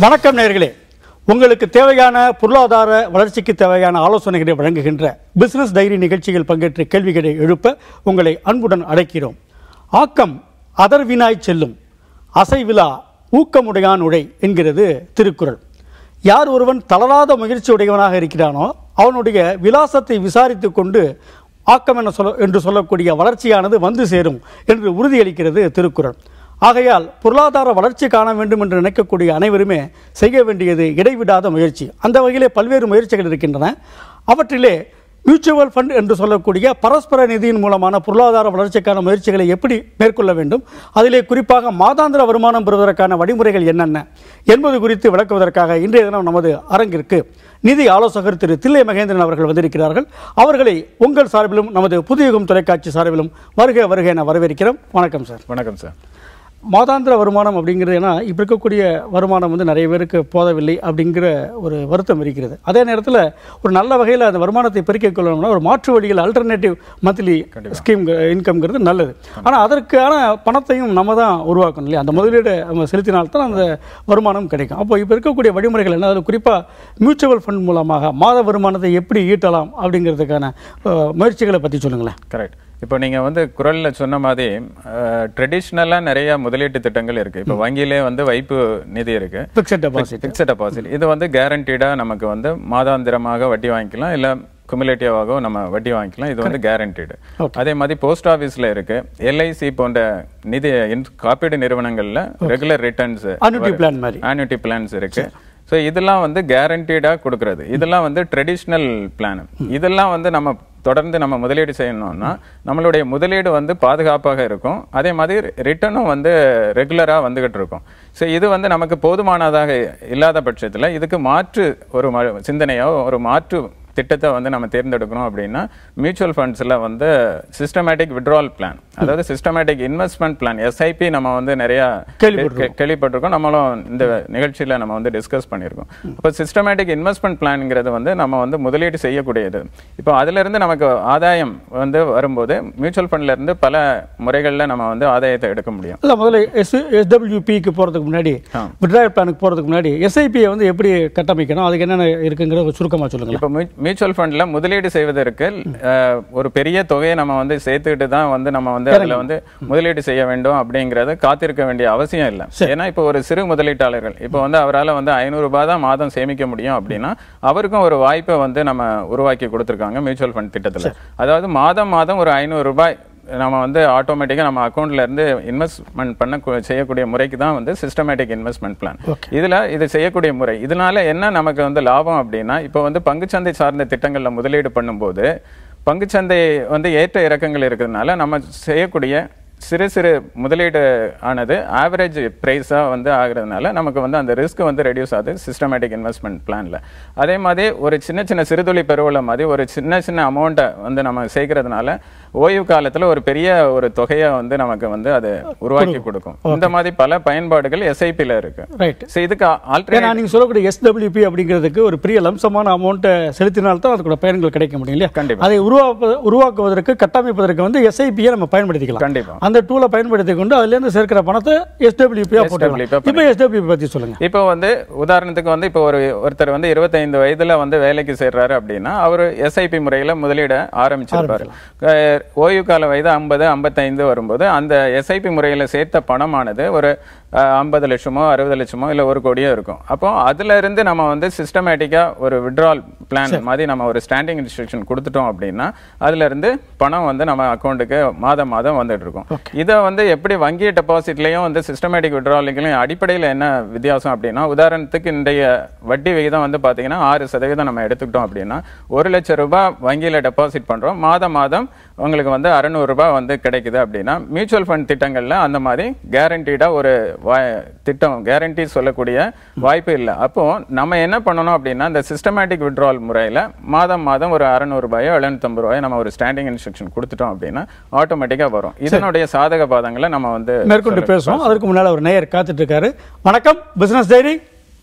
வணக்கம் நேர்களே உங்களுக்கு தேவையான பொருளாதார வளர்ச்சிக்கு தேவையான ஆலோசனைகளை வழங்குகின்ற பிசினஸ் டைரி நிகழ்ச்சியில் பங்கேற்று கேள்விகளை எழுப்ப உங்களை அன்புடன் அழைக்கிறோம் ஆக்கம் அதர்வினாய் செல்லும் அசைவிலா ஊக்கமுடையான் உடை என்கிறது திருக்குறள் யார் ஒருவன் தளராத முயற்சி உடையவனாக இருக்கிறானோ அவனுடைய விலாசத்தை விசாரித்து கொண்டு ஆக்கம் என சொல்ல என்று சொல்லக்கூடிய வளர்ச்சியானது வந்து சேரும் என்று உறுதியளிக்கிறது திருக்குறள் ஆகையால் பொருளாதார வளர்ச்சி காண வேண்டும் என்று நினைக்கக்கூடிய அனைவருமே செய்ய வேண்டியது இடைவிடாத முயற்சி அந்த வகையிலே பல்வேறு முயற்சிகள் இருக்கின்றன அவற்றிலே மியூச்சுவல் ஃபண்ட் என்று சொல்லக்கூடிய பரஸ்பர நிதியின் மூலமான பொருளாதார வளர்ச்சிக்கான முயற்சிகளை எப்படி மேற்கொள்ள வேண்டும் அதிலே குறிப்பாக மாதாந்திர வருமானம் பெறுவதற்கான வழிமுறைகள் என்னென்ன என்பது குறித்து விளக்குவதற்காக இன்றைய தினம் நமது அரங்கிற்கு நிதி ஆலோசகர் திரு தில்லை மகேந்திரன் அவர்கள் வந்திருக்கிறார்கள் அவர்களை உங்கள் சார்பிலும் நமது புதியுகம் தொலைக்காட்சி சார்பிலும் வருக வருக என வரவேற்கிறோம் வணக்கம் சார் வணக்கம் சார் மாதாந்திர வருமானம் அப்படிங்கிறது ஏன்னா இப்போ இருக்கக்கூடிய வருமானம் வந்து நிறைய பேருக்கு போதவில்லை அப்படிங்கிற ஒரு வருத்தம் இருக்கிறது அதே நேரத்தில் ஒரு நல்ல வகையில் அந்த வருமானத்தை பெருக்கிக் கொள்ளணும்னா ஒரு மாற்று வழியில் அல்டர்னேட்டிவ் மந்த்லி ஸ்கீம் இன்கம்ங்கிறது நல்லது ஆனால் அதற்கான பணத்தையும் நம்ம தான் உருவாக்கணும் இல்லையா அந்த முதலீடு நம்ம செலுத்தினால்தான் அந்த வருமானம் கிடைக்கும் அப்போ இப்போ இருக்கக்கூடிய வழிமுறைகள் என்ன அதில் குறிப்பாக மியூச்சுவல் ஃபண்ட் மூலமாக மாத வருமானத்தை எப்படி ஈட்டலாம் அப்படிங்கிறதுக்கான அஹ், முயற்சிகளை பற்றி சொல்லுங்களேன் கரெக்ட் இப்போ நீங்க வந்து குரல்ல சொன்ன மாதிரி ட்ரெடிஷ்னலா நிறைய முதலீட்டு திட்டங்கள் இருக்கு இப்போ வங்கியிலே வந்து வைப்பு நிதி இருக்கு ஃபிக்ஸட் டெபாசிட் பிக்சட் டெபாசிட் இது வந்து கேரண்டீடா நமக்கு வந்து மாதாந்திரமாக வட்டி வாங்கிக்கலாம் இல்ல குமுலேட்டிவாக நம்ம வட்டி வாங்கிக்கலாம் இது வந்து கேரண்டீடு அதே மாதிரி போஸ்ட் ஆபீஸ்ல இருக்கு எல்ஐசி போன்ற நிதி இன்- காப்பீடு நிறுவனங்கள்ல ரெகுலர் ரிட்டர்ன்ஸ் அனுட்டி பிளான் மாதிரி ஆனுட்டி பிளான்ஸ் இருக்கு ஸோ இதெல்லாம் வந்து கேரண்டீடாக கொடுக்கறது இதெல்லாம் வந்து ட்ரெடிஷ்னல் பிளான் இதெல்லாம் வந்து நம்ம தொடர்ந்து நம்ம முதலீடு செய்யணும்னா நம்மளுடைய முதலீடு வந்து பாதுகாப்பாக இருக்கும் அதே மாதிரி ரிட்டர்னும் வந்து ரெகுலராக வந்துகிட்டு இருக்கும் ஸோ இது வந்து நமக்கு போதுமானதாக இல்லாத பட்சத்தில் இதுக்கு மாற்று ஒரு ம- சிந்தனையோ ஒரு மாற்று திட்டத்தை வந்து நம்ம தேர்ந்தெடுக்கணும் அப்படின்னா மியூச்சுவல் ஃபண்ட்ஸில் வந்து சிஸ்டமேட்டிக் விட்ரால் பிளான் அதாவது சிஸ்டமேட்டிக் இன்வெஸ்ட்மெண்ட் பிளான் எஸ்ஐபி நம்ம வந்து நிறைய கேள்விப்பட்டிருக்கோம். கே- கேள்விப்பட்டிருக்கோம் நம்மளும் இந்த நிகழ்ச்சியில நம்ம வந்து டிஸ்கஸ் பண்ணியிருக்கோம் இப்போ சிஸ்டமேட்டிக் இன்வெஸ்ட்மெண்ட் பிளான்ங்கிறது வந்து நம்ம வந்து முதலீடு செய்யக்கூடியது இப்போ அதுல இருந்து நமக்கு ஆதாயம் வந்து வரும்போது மியூச்சுவல் ஃபண்ட்ல இருந்து பல முறைகள்ல நம்ம வந்து ஆதாயத்தை எடுக்க முடியும் இல்லை முதல்ல எஸ் எஸ்டபிள்யூபிக்கு போகிறதுக்கு முன்னாடி ஆ. விட்ராயல் பிளானுக்கு போகிறதுக்கு முன்னாடி எஸ்ஐபியை வந்து எப்படி கட்டமைக்கணும் அதுக்கு என்னென்ன இருக்குங்கிற சுருக்கமாக சொல்லுங்களேன் இப்போ மியூச்சுவல் ஃபண்ட்ல முதலீடு செய்வதற்கு அஹ், ஒரு பெரிய தொகையை நம்ம வந்து சேர்த்துக்கிட்டு தான் வந்து நம்ம வந்து அதுல வந்து முதலீடு செய்ய வேண்டும் அப்படிங்கறத காத்திருக்க வேண்டிய அவசியம் இல்லை ஏன்னா இப்போ ஒரு சிறு முதலீட்டாளர்கள் இப்போ வந்து அவரால வந்து ஐநூறு ரூபாய் தான் மாதம் சேமிக்க முடியும் அப்படின்னா அவருக்கும் ஒரு வாய்ப்பை வந்து நம்ம உருவாக்கி கொடுத்துருக்காங்க மியூச்சுவல் ஃபண்ட் திட்டத்துல அதாவது மாதம் மாதம் ஒரு ஐநூறு ரூபாய் நம்ம வந்து ஆட்டோமேட்டிக்காக நம்ம அக்கௌண்ட்ல இருந்து இன்வெஸ்ட்மெண்ட் பண்ண கு- செய்யக்கூடிய முறைக்கு தான் வந்து சிஸ்டமேட்டிக் இன்வெஸ்ட்மெண்ட் பிளான் இதுல இது செய்யக்கூடிய முறை இதனால என்ன நமக்கு வந்து லாபம் அப்படின்னா இப்போ வந்து பங்குச்சந்தை சார்ந்த திட்டங்கள்ல முதலீடு பண்ணும்போது பங்குச்சந்தை வந்து ஏற்ற இறக்கங்கள் இருக்கிறதுனால நம்ம செய்யக்கூடிய சிறு சிறு முதலீடு ஆனது ஆவரேஜ் ப்ரைஸாக வந்து ஆகுறதுனால நமக்கு வந்து அந்த ரிஸ்க் வந்து ரெடியூஸ் ஆகுது சிஸ்டமேட்டிக் இன்வெஸ்ட்மெண்ட் பிளான்ல அதே மாதிரி ஒரு சின்ன சின்ன சிறுதுளி பெருவள மாதிரி ஒரு சின்ன சின்ன அமௌண்ட்டை வந்து நம்ம சேர்க்கறதுனால ஓய்வு காலத்துல ஒரு பெரிய ஒரு தொகையை வந்து நமக்கு வந்து அது உருவாக்கி கொடுக்கும் இந்த மாதிரி பல பயன்பாடுகள் எஸ்ஐபியில் இருக்கு ரைட் ஸோ இதுக்கு ஆல்டர்னேட் ஏன்னா நீங்கள் சொல்லக்கூடிய எஸ்டபிள்யூபி அப்படிங்கிறதுக்கு ஒரு பெரிய லம்சமான அமௌண்ட்டை செலுத்தினால்தான் அதுக்கூட பயன்கள் கிடைக்க முடியும் இல்லையா கண்டிப்பா. அதை உருவாக்க உருவாக்குவதற்கு கட்டமைப்பதற்கு வந்து எஸ்ஐபியை நம்ம பயன்படுத்திக்கலாம் கண்டிப்பா அந்த டூலை பயன்படுத்தி கொண்டு அதுலேருந்து சேர்க்கிற பணத்தை எஸ்டபிள்யூபியாக போட்டுக்கலாம் SWP இப்போ எஸ்டபிள்யூபி பற்றி சொல்லுங்க இப்போ வந்து உதாரணத்துக்கு வந்து இப்போ ஒரு ஒருத்தர் வந்து இருபத்தைந்து வயதுல வந்து வேலைக்கு சேர்றாரு அப்படின்னா அவர் எஸ்ஐபி முறையில முதலீட ஆரம்பிச்சிருப்பாரு அஹ் ஓய்வு கால வயது ஐம்பது ஐம்பத்தைந்து வரும்போது அந்த எஸ்ஐபி முறையில சேர்த்த பணமானது ஒரு ஐம்பது லட்சமோ அறுபது லட்சமோ இல்ல ஒரு கோடியோ இருக்கும் அப்போ அதுல இருந்து நம்ம வந்து சிஸ்டமேட்டிக்கா ஒரு விட்ரால் பிளான் மாதிரி நம்ம ஒரு ஸ்டாண்டிங் இன்ஸ்ட்ரக்ஷன் கொடுத்துட்டோம் அப்படின்னா அதுல இருந்து பணம் வந்து நம்ம அக்கௌண்ட்டுக்கு மாதம் மாதம் வந்துட்டு இருக்கும் இதை வந்து எப்படி வங்கி டெபாசிட்லயும் வந்து சிஸ்டமேட்டிக் விட்ராலிங்லையும் அடிப்படையில் என்ன வித்தியாசம் அப்படின்னா உதாரணத்துக்கு இன்றைய வட்டி விகிதம் வந்து பாத்தீங்கன்னா ஆறு சதவீதம் நம்ம எடுத்துக்கிட்டோம் அப்படின்னா ஒரு லட்சம் ரூபாய் வங்கியில டெபாசிட் பண்றோம் மாதம் மாதம் உங்களுக்கு வந்து அறநூறு ரூபாய் வந்து கிடைக்குது அப்படின்னா மியூச்சுவல் ஃபண்ட் திட்டங்கள்ல அந்த மாதிரி கேரண்டீடா ஒரு வா- திட்டம் கேரண்டி சொல்லக்கூடிய வாய்ப்பு இல்லை அப்போ நம்ம என்ன பண்ணணும் அப்படின்னா இந்த சிஸ்டமேட்டிக் விட்ரால் முறையில மாதம் மாதம் ஒரு அறநூறு ரூபாயோ எழுநூத்தம்பது ரூபாயோ நம்ம ஒரு ஸ்டாண்டிங் இன்ஸ்ட்ரக்ஷன் கொடுத்துட்டோம் அப்படின்னா ஆட்டோமேட்டிக்கா வரும் இதனுடைய சாதக பாதங்களை நம்ம வந்து மேற்கொண்டு பேசுவோம் அதற்கு முன்னால் ஒரு நேயர் காத்துட்டு இருக்காரு வணக்கம் பிசினஸ் டைரி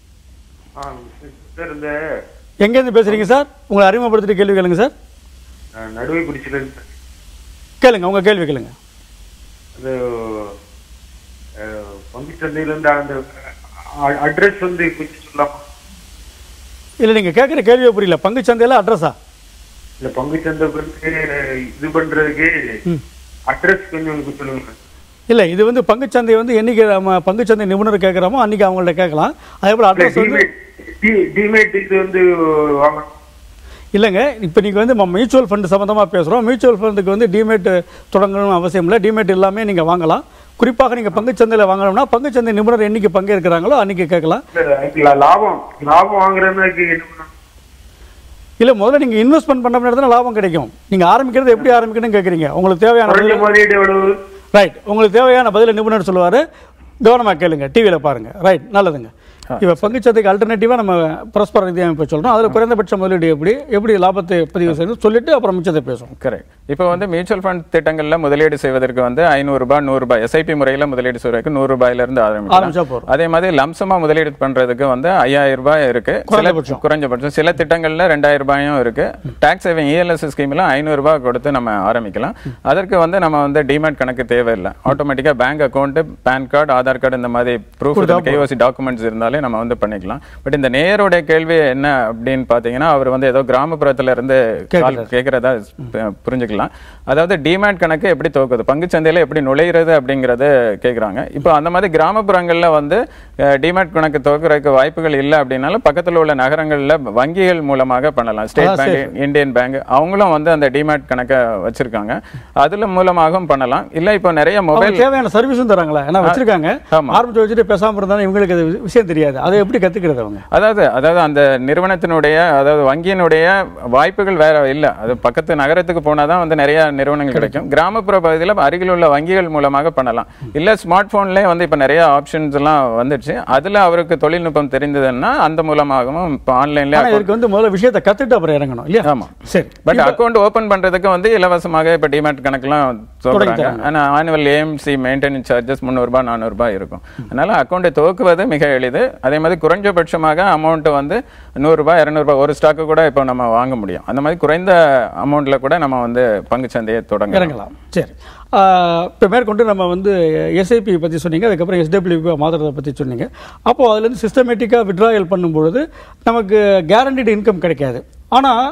ஆ, சார் இந்த எங்கேருந்து பேசுறீங்க சார் உங்களை அறிமுகப்படுத்திட்டு கேள்வி கேளுங்க சார் அஹ், நடுவை குறிச்சிலிருந்து கேளுங்க உங்க கேள்வி கேளுங்க அது அஹ், பங்குச்சந்தையிலிருந்து அந்த அட்ரஸ் வந்து கொஞ்சம் சொல்லலாமா இல்லை நீங்கள் கேட்குற கேள்வியே புரியல பங்கு சந்தையில் அட்ரஸா இல்ல பங்கு சந்தை வந்து இது பண்றதுக்கு ம் அட்ரஸ் கொஞ்சம் சொல்லுங்க இல்லை இது வந்து பங்குச்சந்தை வந்து என்னைக்கு நம்ம பங்குச்சந்தை நிபுணர் கேட்குறோமோ அன்றைக்கி அவங்கள்ட்ட கேட்கலாம் அதே போல் அட்ரஸ் வந்து டிமேட் இது வந்து வாங்கணும் இல்லைங்க இப்போ நீங்கள் வந்து நம்ம மியூச்சுவல் ஃபண்டு சம்மந்தமாக பேசுகிறோம் மியூச்சுவல் ஃபண்டுக்கு வந்து டிமேட் தொடங்கணும்னு அவசியம் இல்லை டிமேட் எல்லாமே நீங்கள் வாங்கலாம் குறிப்பாக நீங்கள் பங்குச்சந்தையில் வாங்கணும்னா பங்குச்சந்தை நிபுணர் என்னைக்கு பங்கேற்கிறாங்களோ அன்றைக்கி கேட்கலாம் இல்ல, லாபம் லாபம் வாங்குறதுக்கு என்ன பண்ணணும் இல்லை முதல்ல நீங்கள் இன்வெஸ்ட்மெண்ட் பண்ண முன்னாடி தானே லாபம் கிடைக்கும் நீங்கள் ஆரம்பிக்கிறது எப்படி ஆரம்பிக்கணும்னு கேட்குறீங்க உங்களுக்கு தேவையான குறைஞ்ச பதில் முதலீடு எவ்வளவு ரைட் உங்களுக்கு தேவையான பதிலை நிபுணர் சொல்லுவார் கவனமாக கேளுங்க டிவியில் பாருங்கள் ரைட் நல்லதுங்க இப்போ பங்குச்சந்தைக்கு அல்டர்னேட்டிவாக நம்ம பரஸ்பர நிதி அமைப்பு சொல்கிறோம் அதில் குறைந்தபட்ச முதலீடு எப்படி எப்படி லாபத்தை பதிவு செய்யணும் சொல்லிட்டு அப்புறம் மிச்சத்தை பேசுவோம் கரெக்ட் இப்போ வந்து மியூச்சுவல் ஃபண்ட் திட்டங்கள்ல முதலீடு செய்வதற்கு வந்து ஐநூறு ரூபாய் நூறு ரூபாய் எஸ்ஐபி முறையில முதலீடு செய்வதற்கு நூறு ரூபாயில இருந்து ஆரம்பிச்சா ஆரம்பிக்கலாம் போதும். அதே மாதிரி லம்சமா முதலீடு பண்றதுக்கு வந்து ஐயாயிரம் ரூபாய் இருக்கு சில குறைந்தபட்சம். குறைஞ்சபட்சம் சில திட்டங்கள்ல ரெண்டாயிரம் ரூபாயும் இருக்கு டாக்ஸ் சேவிங் இஎல்எஸ் ஸ்கீம்ல ஐநூறு ரூபாய் கொடுத்து நம்ம ஆரம்பிக்கலாம் அதற்கு வந்து நம்ம வந்து டிமேட் கணக்கு தேவையில்லை ஆட்டோமேட்டிக்கா bank account PAN card Aadhaar card இந்த மாதிரி ப்ரூஃப் கேஓசி டாக்குமெண்ட்ஸ் இருந்தாலே நம்ம வந்து பண்ணிக்கலாம் பட் இந்த நேயருடைய கேள்வி என்ன அப்படின்னு பாத்தீங்கன்னா அவர் வந்து ஏதோ கிராமப்புறத்துல இருந்து கால் கேட்கறதா ப- புரிஞ்சுக்கலாம் அதாவது டிமேட் கணக்கு எப்படி துவக்குது பங்குச்சந்தையில எப்படி நுழையிறது அப்படிங்கறது கேக்குறாங்க இப்போ அந்த மாதிரி கிராமப்புறங்கள்ல வந்து டிமேட் கணக்கு துவக்குறதுக்கு வாய்ப்புகள் இல்லை அப்படின்னாலும் பக்கத்துல உள்ள நகரங்கள்ல வங்கிகள் மூலமாக பண்ணலாம் ஸ்டேட் பேங்க் இந்தியன் பேங்க் அவங்களும் வந்து அந்த டிமேட் கணக்கை வச்சிருக்காங்க அதுல மூலமாகவும் பண்ணலாம் இல்ல இப்போ நிறைய மொபைல் அவங்களுக்கு தேவையான சர்வீஸும் தராங்களா ஏன்னா வச்சிருக்காங்க ஆமா. ஆரம்பிச்சு வச்சுட்டு பேசாமல் இருந்தாலும் இவங்களுக்கு அது விஷயம் தெரியாது அதை எப்படி கற்றுக்கிறது அவங்க அதாவது அதாவது அந்த நிறுவனத்தினுடைய அதாவது வங்கியினுடைய வாய்ப்புகள் வேற இல்ல அது பக்கத்து நகரத்துக்கு போனாதான் வந்து நிறைய நிறுவனங்கள் கிடைக்கும் கிராமப்புற பகுதியில் அருகில் உள்ள வங்கிகள் மூலமாக பண்ணலாம் இல்ல ஸ்மார்ட் போன்லயே வந்து இப்ப நிறைய ஆப்ஷன்ஸ் எல்லாம் வந்துடுச்சு அதுல அவருக்கு தொழில்நுட்பம் தெரிந்ததுன்னா அந்த மூலமாகவும் இப்போ ஆன்லைன்ல ஆனால் இதுக்கு வந்து முதல்ல விஷயத்தை கற்றுட்டு அப்புறம் இறங்கணும் இல்லையா ஆமா சரி பட் அக்கௌண்ட் ஓபன் பண்றதுக்கு வந்து இலவசமாக இப்ப டிமேட் கணக்கெல்லாம் சொல்றாங்க ஆனா ஆனுவல் ஏஎம்சி மெயின்டெனன்ஸ் சார்ஜஸ் முந்நூறுபா நானூறுபா இருக்கும் அதனால அக்கௌண்ட்டை துவக்குவது மிக எளிது அதே மாதிரி குறைஞ்சபட்சமாக அமௌண்ட் வந்து நூறுரூபா இரநூறுபா ஒரு ஸ்டாக்கு கூட இப்போ நம்ம வாங்க முடியும் அந்த மாதிரி குறைந்த அமௌண்ட்ல கூட நம்ம வந்து பங்குச்சந்தையை தொடங்க இறங்கலாம் சரி இப்போ மேற்கொண்டு நம்ம வந்து எஸ்ஐபி பற்றி சொன்னீங்க அதுக்கப்புறம் எஸ்டபிள்யூபி மாற்றுறதை பற்றி சொன்னீங்க அப்போது அதுலேருந்து சிஸ்டமேட்டிக்காக விட்ராயல் பண்ணும்பொழுது நமக்கு கேரண்டீடு இன்கம் கிடைக்காது ஆனால்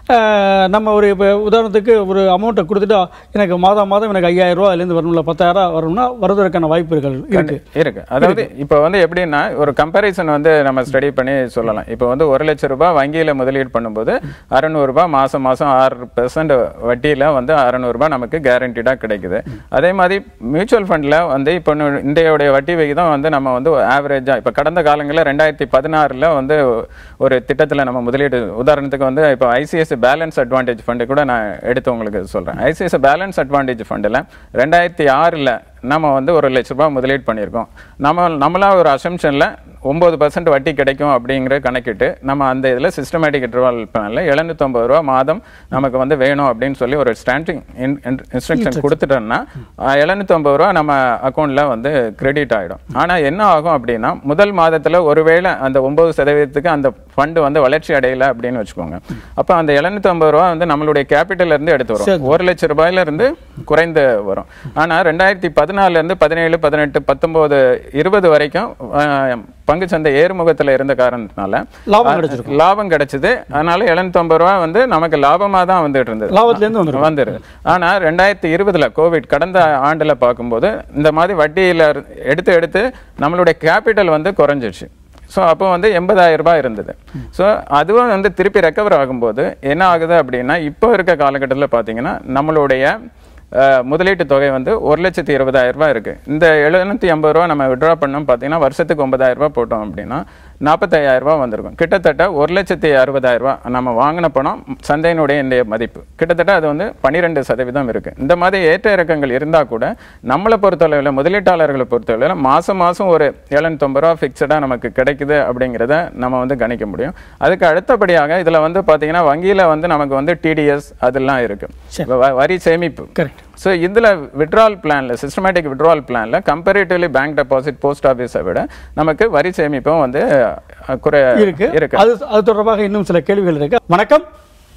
நம்ம ஒரு இப்போ உதாரணத்துக்கு ஒரு அமௌண்ட்டை கொடுத்துட்டு எனக்கு மாதம் மாதம் எனக்கு ஐயாயிரம் ரூபா அதுலேருந்து வரணும்ல பத்தாயிரம் வரணும்னா வருவதற்கான வாய்ப்புகள் இருக்கு இருக்கு அதாவது இப்போ வந்து எப்படின்னா ஒரு கம்பேரிசன் வந்து நம்ம ஸ்டடி பண்ணி சொல்லலாம் இப்போ வந்து ஒரு லட்சம் ரூபாய் வங்கியில முதலீடு பண்ணும்போது அறநூறு ரூபாய் மாசம் மாசம் ஆறு பெர்சன்ட் வட்டியில வந்து அறநூறு ரூபாய் நமக்கு கேரண்டீடா கிடைக்குது அதே மாதிரி மியூச்சுவல் ஃபண்ட்ல வந்து இப்போ நு- இந்தியாவுடைய வட்டி விகிதம் வந்து நம்ம வந்து ஆவரேஜா இப்போ கடந்த காலங்களில் ரெண்டாயிரத்தி பதினாறுல வந்து ஒரு திட்டத்துல நம்ம முதலீடு உதாரணத்துக்கு வந்து இப்போ ஐசிஎஸ் பேலன்ஸ் அட்வான்டேஜ் ஃபண்டு கூட நான் எடுத்து உங்களுக்கு சொல்றேன் ஐசிஎஸ் பேலன்ஸ் அட்வான்டேஜ் ஃபண்டில் ரெண்டாயிரத்தி ஆறுல நம்ம வந்து ஒரு லட்ச ரூபாய் முதலீடு பண்ணியிருக்கோம் நம்ம நம்மளா ஒரு அசம்ஷனில் ஒம்பது பர்சன்ட் வட்டி கிடைக்கும் அப்படிங்கிற கணக்கிட்டு நம்ம அந்த இதில் சிஸ்டமேட்டிக் இன்டர்வல் பிளானில் எழுநூத்தொம்பது ரூபா மாதம் நமக்கு வந்து வேணும் அப்படின்னு சொல்லி ஒரு ஸ்டாண்டிங் இன்ஸ்ட்ரக்ஷன் கொடுத்துட்டோம்னா எழுநூத்தொம்பது ரூபா நம்ம அக்கௌண்ட்டில் வந்து கிரெடிட் ஆகிடும் ஆனால் என்ன ஆகும் அப்படின்னா முதல் மாதத்தில் ஒருவேளை அந்த ஒம்பது சதவீதத்துக்கு அந்த ஃபண்டு வந்து வளர்ச்சி அடையல அப்படின்னு வச்சுக்கோங்க அப்போ அந்த எழுநூத்தொம்பது ரூபா வந்து நம்மளுடைய கேபிட்டல் இருந்து எடுத்து வரும் ஒரு லட்சம் ரூபாயில இருந்து குறைந்து வரும் ஆனா ரெண்டாயிரத்தி பதினாலுல இருந்து பதினேழு பதினெட்டு பத்தொன்பது இருபது வரைக்கும் அஹ், பங்குச்சந்தை ஏறுமுகத்துல இருந்த காரணத்தினால லாபம் கிடைச்சிருக்கும் லாபம் கிடைச்சது அதனால எழுநூத்தொம்பது ரூபா வந்து நமக்கு லாபமா தான் வந்துட்டு இருந்தது லாபத்துலேருந்து வந்துடும் வந்துருது ஆனா ரெண்டாயிரத்தி இருபதுல கோவிட் கடந்த ஆண்டுல பார்க்கும்போது இந்த மாதிரி வட்டியில இரு- எடுத்து எடுத்து நம்மளுடைய கேபிட்டல் வந்து குறைஞ்சிருச்சு ஸோ அப்போ வந்து எண்பதாயிரம் ரூபாய் இருந்தது ஸோ அதுவும் வந்து திருப்பி ரெக்கவர் ஆகும்போது என்ன ஆகுது அப்படின்னா இப்போ இருக்க காலகட்டத்தில் பார்த்தீங்கன்னா நம்மளுடைய அஹ், முதலீட்டு தொகை வந்து ஒரு லட்சத்தி இருபதாயிரம் ரூபாய் இருக்கு இந்த எழுநூத்தி ஐம்பது ரூபா நம்ம விட்ரா பண்ணோம் பார்த்தீங்கன்னா வருஷத்துக்கு ஒன்பதாயிரம் ரூபாய் போட்டோம் அப்படின்னா நாற்பத்தையாயிரம் ரூபாய் வந்திருக்கும் கிட்டத்தட்ட ஒரு லட்சத்தி அறுபதாயிரம் ரூபாய் நம்ம வாங்கின பணம் சந்தையினுடைய இன்றைய மதிப்பு கிட்டத்தட்ட அது வந்து பன்னிரெண்டு சதவீதம் இருக்கு இந்த மாதிரி ஏற்ற இறக்கங்கள் இருந்தா கூட நம்மளை பொறுத்தளவில் முதலீட்டாளர்களை பொறுத்தளவில் மாசம் மாசம் ஒரு எழுநூத்தொம்பது ரூபா ஃபிக்ஸடாக நமக்கு கிடைக்குது அப்படிங்கிறத நம்ம வந்து கணிக்க முடியும் அதுக்கு அடுத்தபடியாக இதுல வந்து பாத்தீங்கன்னா வங்கியில வந்து நமக்கு வந்து டிடிஎஸ் அதெல்லாம் இருக்கு வ- வரி சேமிப்பு கரெக்ட் ஸோ இதில் விட்ரால் பிளான்ல சிஸ்டமேட்டிக் விட்ரால் பிளான்ல கம்பேரிட்டிவ்லி பேங்க் டெபாசிட் போஸ்ட் ஆஃபீஸை விட நமக்கு வரி சேமிப்பும் வந்து அஹ், குறை இருக்கு இருக்கு அது அது தொடர்பாக இன்னும் சில கேள்விகள் இருக்கு வணக்கம்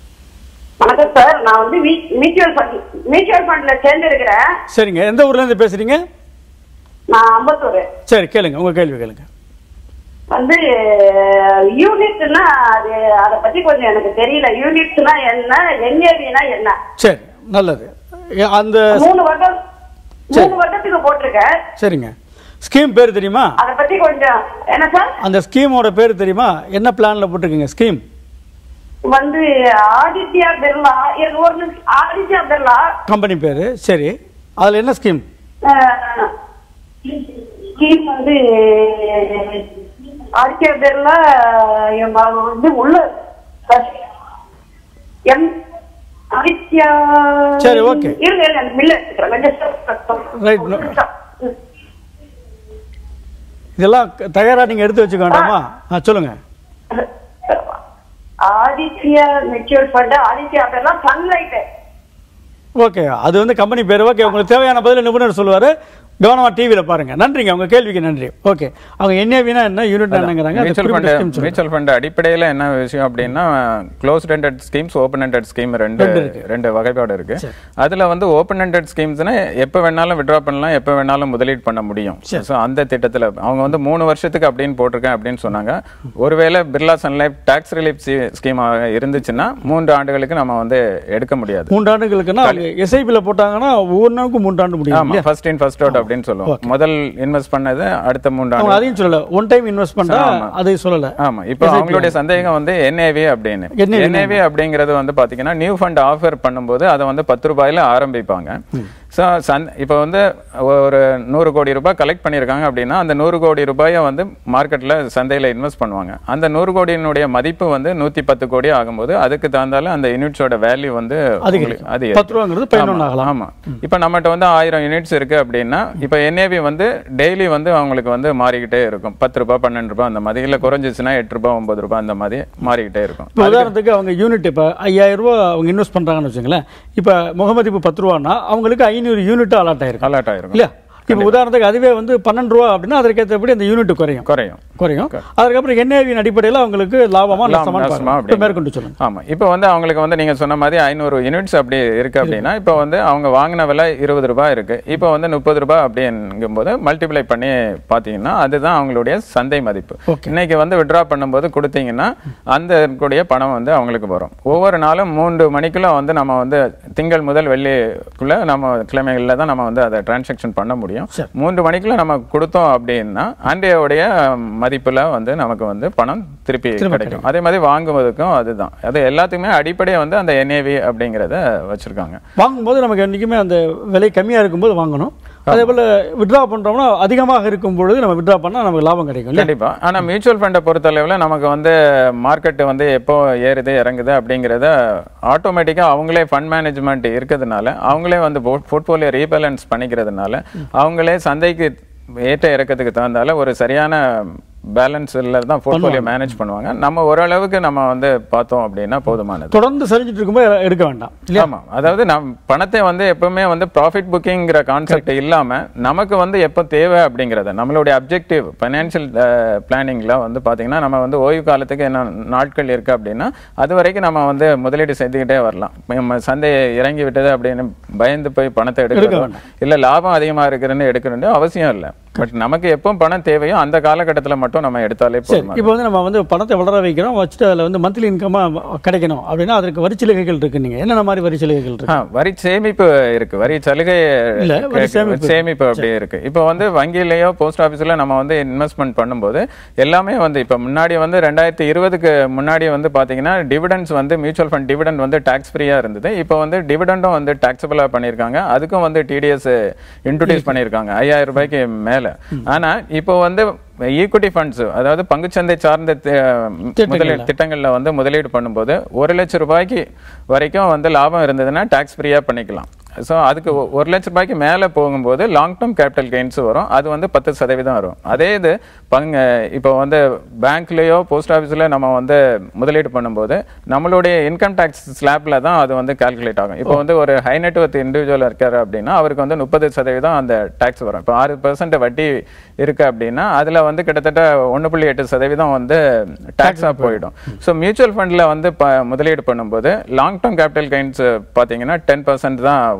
வணக்கம் சார் நான் வந்து மியூச்சுவல் ஃபண்ட் மியூச்சுவல் ஃபண்ட்ல சேர்ந்திருக்கிறேன் சரிங்க எந்த ஊர்ல இருந்து பேசுறீங்க நான் அம்பத்தூர் சரி கேளுங்க உங்க கேள்வி கேளுங்க வந்து யூனிட்னா அது அத பத்தி கொஞ்சம் எனக்கு தெரியல யூனிட்ஸ்னா என்ன என்ஏவினா என்ன சரி நல்லது ஏ- அந்த மூணு வருடம் மூணு வருடத்துக்கு போட்டிருக்கேன் சரிங்க ஸ்கீம் பேர் தெரியுமா அத பத்தி கொஞ்சம் என்ன சார் அந்த ஸ்கீமோட பேர் தெரியுமா என்ன பிளான்ல போட்டிருக்கீங்க ஸ்கீம் வந்து ஆதித்யா பிர்லா எனக்கு ஒரு நிமிஷம் ஆதித்யா பிர்லா கம்பெனி பேர் சரி அதில் என்ன ஸ்கீம் ஸ்கீம் வந்து ஆதித்யா பிர்லா என் மகன் வந்து உள்ள எம் ஆதித்யா சரி, okay. இருங்க இருங்க அந்த மில்ல எடுத்துக்கிறேன் Right, no. கொஞ்சம் இதெல்லாம் தயாராக நீங்கள் எடுத்து வச்சுக்க வேண்டாமா ஆ சொல்லுங்க ஆதித்யா மெச்சூர் fund Aditya Birla Sunlight okay அது வந்து கம்பெனி பேர் ஓகே உங்களுக்கு தேவையான பதில் நிபுணர் சொல்லுவார் கவனமாக டிவியில் பாருங்க நன்றிங்க உங்க கேள்விக்கு நன்றி ஓகே அவங்க என்ஏவினா என்ன யூனிட் என்னங்கிறாங்க அது மியூச்சுவல் குறிப்பிட்ட ஃபண்ட் scheme சொல்லுங்க. மியூச்சுவல் ஃபண்ட் அடிப்படையில் என்ன விஷயம் அப்படின்னா close ended schemes open ended scheme ரெண்டு ரெண்டு இருக்கு. ரெண்டு வகைப்பாடு இருக்கு அதுல வந்து ஓப்பன் ended ஸ்கீம்ஸ்னா எப்போ வேணாலும் விட்ரா பண்ணலாம் எப்போ வேணாலும் முதலீடு பண்ண முடியும் ஸோ அந்த திட்டத்துல அவங்க வந்து மூணு வருஷத்துக்கு அப்படின்னு போட்டிருக்கேன் அப்படின்னு சொன்னாங்க ஒருவேளை Birla Sun Life tax relief scheme இருந்துச்சுன்னா மூன்று ஆண்டுகளுக்கு நம்ம வந்து எடுக்க முடியாது மூன்று ஆண்டுகளுக்குன்னா அவங்க எஸ்ஐபியில் போட்டாங்கன்னா ஒவ்வொன்றுக்கும் மூன்று ஆண்டு முடியும் ஆமா ஃபர்ஸ்ட் இன் ஃபர்ஸ்ட் அவுட் அப்படின்னு சொல்லுவோம் முதல் இன்வெஸ்ட் பண்ணது அடுத்த மூன்று அவங்க ஆண்டு அதையும் சொல்லல ஒன் டைம் இன்வெஸ்ட் பண்ணா ஆமா. அதை சொல்லல ஆமா இப்போ அவங்களுடைய சந்தேகம் வந்து என்ஏவி அப்படின்னு NAV என்ஏவி அப்படிங்கிறது வந்து பாத்தீங்கன்னா நியூ ஃபண்ட் ஆஃபர் பண்ணும்போது அதை வந்து பத்து ரூபாயில ஆரம்பிப்பாங்க ஸோ சந் இப்போ வந்து ஒரு நூறு கோடி ரூபாய் கலெக்ட் பண்ணியிருக்காங்க அப்படின்னா அந்த நூறு கோடி ரூபாயை வந்து மார்க்கெட்ல சந்தையில இன்வெஸ்ட் பண்ணுவாங்க அந்த நூறு கோடியினுடைய மதிப்பு வந்து நூத்தி பத்து கோடி ஆகும்போது அதுக்கு தகுந்தால அந்த யூனிட்ஸோட வேல்யூ வந்து உங்களுக்கு அதிகரிக்கும். பத்து ரூபாங்கிறது பதினொன்று ஆகலாம் ஆமா இப்போ நம்மகிட்ட வந்து ஆயிரம் யூனிட்ஸ் இருக்கு அப்படின்னா இப்போ என்ஏவி வந்து டெய்லி வந்து அவங்களுக்கு வந்து மாறிக்கிட்டே இருக்கும் பத்து ரூபாய் பன்னெண்டு ரூபாய் அந்த மாதிரி இல்ல குறைஞ்சிச்சுன்னா எட்டு ரூபாய் ஒன்பது ரூபாய் அந்த மாதிரி மாறிக்கிட்டே இருக்கும் இப்போ உதாரணத்துக்கு அவங்க யூனிட் இப்போ ஐயாயிரம் ரூபா அவங்க இன்வெஸ்ட் பண்றாங்கன்னு வச்சுங்களேன் இப்போ முகமதிப்பு பத்து ரூபான்னா அவங்களுக்கு ஐநூறு யூனிட் அலாட் ஆயிருக்கும் அலர்ட் ஆயிருக்கும் இல்லையா இப்போ உதாரணத்துக்கு அதுவே வந்து பன்னெண்டு ரூபா அப்படின்னா அதற்கேற்றபடி அந்த யூனிட் குறையும் குறையும் குறையும் அதுக்கப்புறம் என்ஏவியின் அடிப்படையில் அவங்களுக்கு லாபமா நஷ்டமா நஷ்டமா பார்க்கணும். அப்படி இப்போ மேற்கொண்டு சொல்லுங்க ஆமா இப்போ வந்து அவங்களுக்கு வந்து நீங்க சொன்ன மாதிரி ஐநூறு யூனிட்ஸ் அப்படி இருக்கு அப்படின்னா இப்போ வந்து அவங்க வாங்கின விலை இருபது ரூபாய் இருக்கு இப்போ வந்து முப்பது ரூபாய் அப்படிங்கும்போது மல்டிப்ளை பண்ணி பாத்தீங்கன்னா அதுதான் அவங்களுடைய சந்தை மதிப்பு இன்னைக்கு வந்து விட்ரா பண்ணும்போது கொடுத்தீங்கன்னா அந்த கூடிய பணம் வந்து அவங்களுக்கு வரும் ஒவ்வொரு நாளும் மூன்று மணிக்குள்ள வந்து நம்ம வந்து திங்கள் முதல் வெள்ளிக்குள்ள நம்ம கிழமைகள்ல தான் நம்ம வந்து அதை டிரான்சாக்ஷன் பண்ண முடியும் மூன்று மணிக்குள்ள நம்ம கொடுத்தோம் அப்படின்னா அன்றையோடைய மதிப்புல வந்து நமக்கு வந்து பணம் திருப்பி கிடைக்கும் அதே மாதிரி வாங்குவதற்கும் அதுதான் அது எல்லாத்துக்குமே அடிப்படையை வந்து அந்த என்ஏவி அப்படிங்கிறத வச்சிருக்காங்க வாங்கும்போது நமக்கு என்றைக்குமே அந்த விலை கம்மியா இருக்கும்போது வாங்கணும் அதே போல விட்ரா பண்றோம்னா அதிகமாக இருக்கும் பொழுது நம்ம விட்ரா பண்ணா நமக்கு லாபம் கிடைக்கும் இல்லையா கண்டிப்பா ஆனா மியூச்சுவல் ஃபண்டை பொறுத்தளவுல நமக்கு வந்து மார்க்கெட் வந்து எப்போ ஏறுது இறங்குது அப்படிங்கிறத ஆட்டோமேட்டிக்கா அவங்களே ஃபண்ட் மேனேஜ்மெண்ட் இருக்கிறதுனால அவங்களே வந்து போர்ட்ஃபோலியோ ரீபேலன்ஸ் பண்ணிக்கிறதுனால அவங்களே சந்தைக்கு ஏற்ற இறக்கத்துக்கு தகுந்தால ஒரு சரியான பேலன்ஸ்ல தான் போர்ட்ஃபோலியோ மேனேஜ் பண்ணுவாங்க நம்ம ஓரளவுக்கு நம்ம வந்து பார்த்தோம் அப்படின்னா போதுமானது தொடர்ந்து சரிஞ்சிட்டு இருக்கும்போது எடுக்க வேண்டாம் இல்லையா ஆமா அதாவது நம் பணத்தை வந்து எப்பவுமே வந்து ப்ராஃபிட் புக்கிங்கிற கான்செப்ட் இல்லாம நமக்கு வந்து எப்போ தேவை அப்படிங்கறத நம்மளுடைய அப்ஜெக்டிவ் ஃபைனான்சியல் பிளானிங்ல வந்து பாத்தீங்கன்னா நம்ம வந்து ஓய்வு காலத்துக்கு என்ன நாட்கள் இருக்கு அப்படின்னா அது வரைக்கும் நம்ம வந்து முதலீடு செய்துக்கிட்டே வரலாம் நம்ம சந்தை இறங்கி விட்டது அப்படின்னு பயந்து போய் பணத்தை எடுக்க இல்ல லாபம் அதிகமா இருக்குதுன்னு எடுக்கணும்னு அவசியம் இல்லை பட் நமக்கு எப்போ பணம் தேவையோ அந்த காலகட்டத்துல மட்டும் நம்ம எடுத்தாலே போதும் இப்போ வந்து நம்ம வந்து பணத்தை வளர வைக்கிறோம் வச்சுட்டு அதில் வந்து மந்த்லி இன்கமா கிடைக்கணும் அப்படின்னா அதற்கு வரி சலுகைகள் இருக்கு நீங்க என்னென்ன மாதிரி வரி சலுகைகள் இருக்கு ஆ, வரி சேமிப்பு இருக்கு வரி சலுகை இல்ல, வரி இருக்கு. சேமிப்பு. சேமிப்பு அப்படி இருக்கு இப்போ வந்து வங்கியிலயோ போஸ்ட் ஆபீஸ்ல நம்ம வந்து இன்வெஸ்ட்மெண்ட் பண்ணும்போது எல்லாமே வந்து இப்போ முன்னாடி வந்து ரெண்டாயிரத்தி இருபதுக்கு முன்னாடி வந்து பாத்தீங்கன்னா டிவிடெண்ட்ஸ் வந்து மியூச்சுவல் ஃபண்ட் டிவிடெண்ட் வந்து டாக்ஸ் ஃப்ரீயா இருந்தது இப்போ வந்து டிவிடெண்டும் வந்து டாக்ஸபிளா பண்ணியிருக்காங்க அதுக்கும் வந்து டிடிஎஸ் இன்ட்ரோடியூஸ் பண்ணியிருக்காங்க ஐயாயிரம் ரூபாய்க்கு மேல ஆனா இப்போ வந்து ஈக்விட்டி ஃபண்ட்ஸ் அதாவது பங்குச்சந்தை சார்ந்த தி- முதலீடு திட்டங்கள்ல வந்து முதலீடு பண்ணும்போது ஒரு லட்சம் ரூபாய்க்கு வரைக்கும் வந்து லாபம் இருந்ததுன்னா டாக்ஸ் ஃப்ரீயா பண்ணிக்கலாம் ஸோ அதுக்கு ஒ- ஒரு லட்ச ரூபாய்க்கு மேலே போகும்போது லாங் டேர்ம் கேபிட்டல் கெயின்ஸ் வரும் அது வந்து பத்து சதவீதம் வரும் அதே இது பங்கு இப்போ வந்து பேங்க்லேயோ போஸ்ட் ஆஃபீஸில் நம்ம வந்து முதலீடு பண்ணும்போது நம்மளுடைய இன்கம் டேக்ஸ் ஸ்லாப்ல தான் அது வந்து கால்குலேட் ஆகும் இப்போ வந்து ஒரு ஹை நெட்ஒர்த் இண்டிவிஜுவல் இருக்காரு அப்படின்னா அவருக்கு வந்து முப்பது சதவீதம் அந்த டேக்ஸ் வரும் இப்போ ஆறு பெர்சன்ட் வட்டி இருக்கு அப்படின்னா அதில் வந்து கிட்டத்தட்ட ஒன்று புள்ளி எட்டு சதவீதம் வந்து டேக்ஸாக போயிடும் ஸோ மியூச்சுவல் ஃபண்டில் வந்து ப முதலீடு பண்ணும்போது லாங் டேர்ம் கேபிட்டல் கெயின்ஸ் பார்த்தீங்கன்னா டென் பர்சன்ட் தான்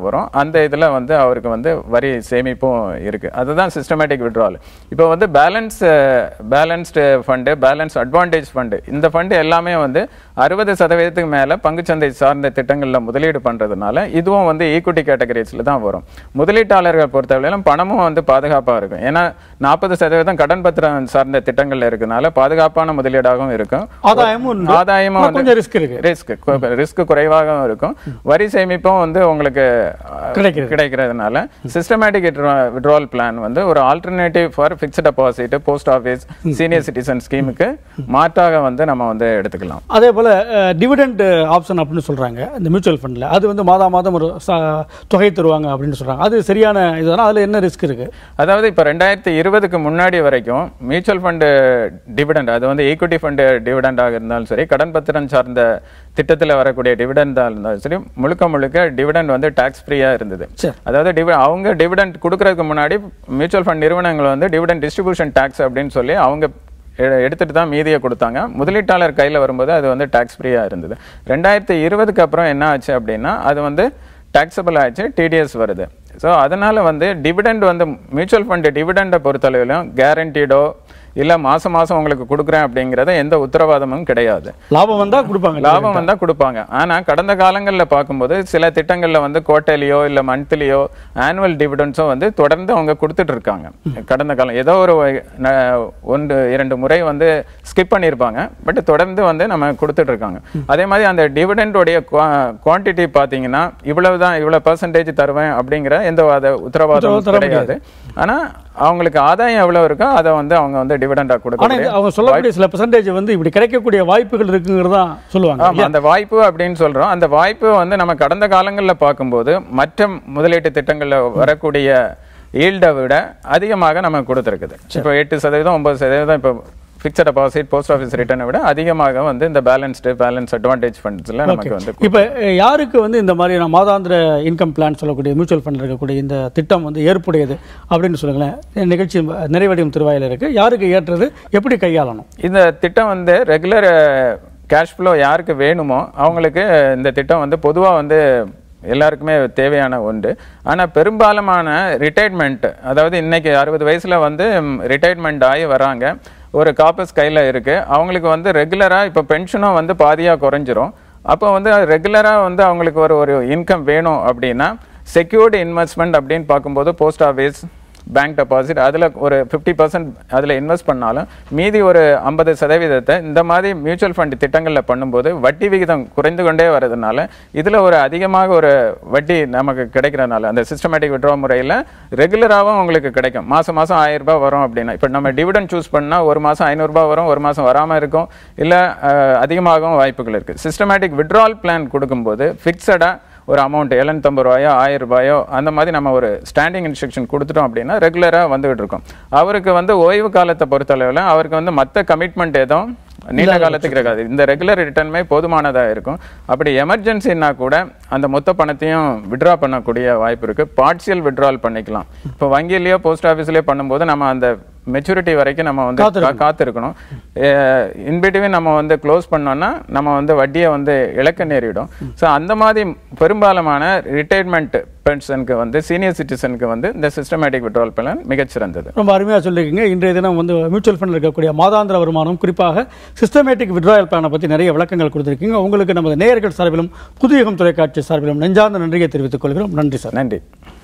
வரும் அந்த இதில் வந்து அவருக்கு வந்து வரி சேமிப்பும் இருக்குது அதுதான் சிஸ்டமேட்டிக் விட்ரால் இப்போ வந்து balance balanced fund balance advantage fund இந்த ஃபண்டு எல்லாமே வந்து அறுபது சதவீதத்துக்கு மேலே பங்குச்சந்தை சார்ந்த திட்டங்களில் முதலீடு பண்ணுறதுனால இதுவும் வந்து ஈக்விட்டி கேட்டகரிஸில் தான் வரும் முதலீட்டாளர்கள் பொறுத்தவரையிலும் பணமும் வந்து பாதுகாப்பாக இருக்கும் ஏன்னா நாற்பது சதவீதம் கடன் பத்திரம் சார்ந்த திட்டங்கள்ல இருக்கனால பாதுகாப்பான முதலீடாகவும் இருக்கும் ஆதாயமும் உண்டு. ஆதாயமும் ஆனா கொஞ்சம் risk இருக்கு. ரிஸ்க் ரிஸ்க் குறைவாகவும் இருக்கும் வரி சேமிப்பும் வந்து உங்களுக்கு அஹ், கிடைக்கிறது. கிடைக்கிறதுனால சிஸ்டமேட்டிக் விட்ரால் பிளான் வந்து ஒரு alternative for fixed deposit post office senior citizen ஸ்கீமுக்கு மாற்றாக வந்து நம்ம வந்து எடுத்துக்கலாம் அதே போல் டிவிடெண்ட் ஆப்ஷன் அப்படின்னு சொல்கிறாங்க இந்த மியூச்சுவல் ஃபண்டில் அது வந்து மாதா மாதம் ஒரு ச- தொகை தருவாங்க அப்படின்னு சொல்கிறாங்க அது சரியான இதுதானா அதில் என்ன ரிஸ்க் இருக்குது அதாவது இப்போ ரெண்டாயிரத்தி இருபதுக்கு முன்னாடி வரைக்கும் மியூச்சுவல் ஃபண்டு டிவிடெண்ட் அது வந்து ஈக்விட்டி ஃபண்டு டிவிடெண்டாக இருந்தாலும் சரி கடன் பத்திரம் சார்ந்த திட்டத்தில் வரக்கூடிய டிவிடெண்டாக இருந்தாலும் சரி முழுக்க முழுக்க டிவிடெண்ட் வந்து டாக்ஸ் ஃப்ரீயாக இருந்தது சரி. அதாவது divi- அவங்க டிவிடெண்ட் கொடுக்கறதுக்கு முன்னாடி மியூச்சுவல் ஃபண்ட் நிறுவனங்கள் வந்து டிவிடெண்ட் டிஸ்ட்ரிபியூஷன் டாக்ஸ் அப்படின்னு சொல்லி அவங்க எ- எடுத்துட்டு தான் மீதியை கொடுத்தாங்க முதலீட்டாளர் கையில் வரும்போது அது வந்து டாக்ஸ் ஃப்ரீயாக இருந்தது ரெண்டாயிரத்தி இருபதுக்கு அப்புறம் என்ன ஆச்சு அப்படின்னா அது வந்து டாக்ஸபிள் ஆச்சு டிடிஎஸ் வருது ஸோ அதனால வந்து டிவிடெண்ட் வந்து மியூச்சுவல் ஃபண்டு டிவிடெண்டை பொறுத்தளவிலும் கேரண்டீடோ இல்லை மாசம் மாசம் உங்களுக்கு கொடுக்குறேன் அப்படிங்கிறத எந்த உத்தரவாதமும் கிடையாது லாபம் வந்தால் கொடுப்பாங்க லாபம் வந்தா கொடுப்பாங்க ஆனா கடந்த காலங்கள்ல பார்க்கும்போது சில திட்டங்கள்ல வந்து குவார்டர்லியோ இல்ல மந்த்லியோ ஆனுவல் டிவிடெண்ட்ஸோ வந்து தொடர்ந்து அவங்க கொடுத்துட்டு இருக்காங்க கடந்த காலம் ஏதோ ஒரு வ- ந- ஒன்று இரண்டு முறை வந்து ஸ்கிப் பண்ணியிருப்பாங்க பட் தொடர்ந்து வந்து நம்ம கொடுத்துட்டு இருக்காங்க அதே மாதிரி அந்த டிவிடெண்டோடைய குவான்டிட்டி பார்த்தீங்கன்னா இவ்வளவுதான் இவ்வளவு பர்சன்டேஜ் தருவேன் அப்படிங்கிற எந்த வாத உத்தரவாதம் உத்தரவாதம் தர கிடையாது ஆனா அவங்களுக்கு ஆதாயம் எவ்வளவு இருக்கோ அதை வந்து அவங்க வந்து டிவிடெண்டா ஆனால் கொடுக்க அவங்க சொல்லக்கூடிய சில பெர்சன்டேஜ் வந்து இப்படி கிடைக்கக்கூடிய வாய்ப்புகள் இருக்குங்கிறது தான் சொல்லுவாங்க ஆமா அந்த வாய்ப்பு அப்படின்னு சொல்றோம் அந்த வாய்ப்பு வந்து நம்ம கடந்த காலங்கள்ல பார்க்கும்போது மற்ற முதலீட்டு திட்டங்கள்ல வரக்கூடிய ஈல்டை விட அதிகமாக நம்ம கொடுத்துருக்குது இப்போ எட்டு சதவீதம் ஒன்பது சதவீதம் இப்போ ஃபிக்ஸட் டெபாசிட் போஸ்ட் ஆஃபீஸ் ரிட்டர்னை விட அதிகமாக வந்து இந்த பேலன்ஸ்டு பேலன்ஸ் அட்வான்டேஜ் ஃபண்ட்ஸ்ல நமக்கு வந்து இப்போ யாருக்கு வந்து இந்த மாதிரி நான் மாதாந்திர இன்கம் பிளான் சொல்லக்கூடிய மியூச்சுவல் ஃபண்ட் இருக்கக்கூடிய இந்த திட்டம் வந்து ஏற்புடையது அப்படின்னு சொல்லுங்களேன் இந்த நிகழ்ச்சி நிறைவடையும் திருவாயில் இருக்கு யாருக்கு ஏற்றது எப்படி கையாளணும் இந்த திட்டம் வந்து ரெகுலர் கேஷ் ஃப்ளோ யாருக்கு வேணுமோ அவங்களுக்கு இந்த திட்டம் வந்து பொதுவாக வந்து எல்லாருக்குமே தேவையான ஒன்று ஆனால் பெரும்பாலுமான ரிட்டையர்மெண்ட் அதாவது இன்னைக்கு அறுபது வயசில் வந்து ரிட்டையர்மெண்ட் ஆகி வராங்க ஒரு காப்பஸ் கையில் இருக்குது அவங்களுக்கு வந்து ரெகுலராக இப்போ பென்ஷனும் வந்து பாதியாக குறைஞ்சிரும் அப்போ வந்து ரெகுலராக வந்து அவங்களுக்கு ஒரு ஒரு இன்கம் வேணும் அப்படின்னா செக்யூர்டு இன்வெஸ்ட்மெண்ட் அப்படின்னு பார்க்கும்போது போஸ்ட் ஆஃபீஸ் பேங்க் டெபாசிட் அதில் ஒரு ஃபிஃப்டி பர்சன்ட் அதில் இன்வெஸ்ட் பண்ணாலும் மீதி ஒரு ஐம்பது சதவீதத்தை இந்த மாதிரி மியூச்சுவல் ஃபண்ட் திட்டங்களில் பண்ணும்போது வட்டி விகிதம் குறைந்து கொண்டே வரதுனால இதில் ஒரு அதிகமாக ஒரு வட்டி நமக்கு கிடைக்கிறனால அந்த சிஸ்டமேட்டிக் விட்ரா முறையில் ரெகுலராகவும் உங்களுக்கு கிடைக்கும் மாதம் மாதம் ஆயிரம் ரூபாய் வரும் அப்படின்னா இப்போ நம்ம டிவிடன் சூஸ் பண்ணால் ஒரு மாதம் ஐநூறுரூபா வரும் ஒரு மாதம் வராமல் இருக்கும் இல்லை அதிகமாகவும் வாய்ப்புகள் இருக்குது சிஸ்டமேட்டிக் விட்ரால் பிளான் கொடுக்கும்போது ஃபிக்ஸடாக ஒரு அமௌண்ட் எழுநூத்தம்பது ரூபாயோ ஆயிரம் ரூபாயோ அந்த மாதிரி நம்ம ஒரு ஸ்டாண்டிங் இன்ஸ்ட்ரக்ஷன் கொடுத்துட்டோம் அப்படின்னா ரெகுலராக வந்துகிட்டு இருக்கோம் அவருக்கு வந்து ஓய்வு காலத்தை பொறுத்தளவில் அவருக்கு வந்து மற்ற கமிட்மெண்ட் எதுவும் நீண்ட காலத்துக்கு இருக்காது இந்த ரெகுலர் ரிட்டர்னுமே போதுமானதாக இருக்கும் அப்படி எமர்ஜென்சின்னா கூட அந்த மொத்த பணத்தையும் விட்ரா பண்ணக்கூடிய வாய்ப்பு இருக்கு பார்ட்சியல் விட்ரால் பண்ணிக்கலாம் இப்போ வங்கியிலயோ போஸ்ட் ஆஃபீஸ்லயோ பண்ணும்போது நம்ம அந்த மெச்சூரிட்டி வரைக்கும் நம்ம வந்து கா- காத்திருக்கணும் இன்பிட்வீன் நம்ம வந்து க்ளோஸ் பண்ணோம்னா நம்ம வந்து வட்டியை வந்து இழக்க நேரிடும் ஸோ அந்த மாதிரி பெரும்பாலான ரிட்டையர்மெண்ட் பென்ஷனுக்கு வந்து சீனியர் சிட்டிசனுக்கு வந்து இந்த சிஸ்டமேட்டிக் விட்ரால் பிளான் மிகச்சிறந்தது ரொம்ப அருமையாக சொல்லியிருக்கீங்க இன்றைய தினம் வந்து மியூச்சுவல் ஃபண்டில் இருக்கக்கூடிய மாதாந்திர வருமானம் குறிப்பாக சிஸ்டமேட்டிக் விட்ராயல் பிளானை பற்றி நிறைய விளக்கங்கள் கொடுத்துருக்கீங்க உங்களுக்கு நமது நேயர்கள் சார்பிலும் புதுயுகம் தொலைக்காட்சி சார்பிலும் நெஞ்சார்ந்த நன்றியை தெரிவித்துக் கொள்கிறோம் நன்றி சார் நன்றி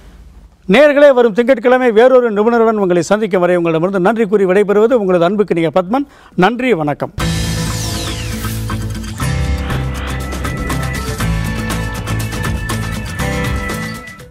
நேயர்களே வரும் திங்கட்கிழமை வேறொரு நிபுணருடன் உங்களை சந்திக்கும் வரை உங்களிடமிருந்து நன்றி கூறி விடைபெறுவது உங்களது அன்புக்கு நீங்கள் பத்மன் நன்றி வணக்கம்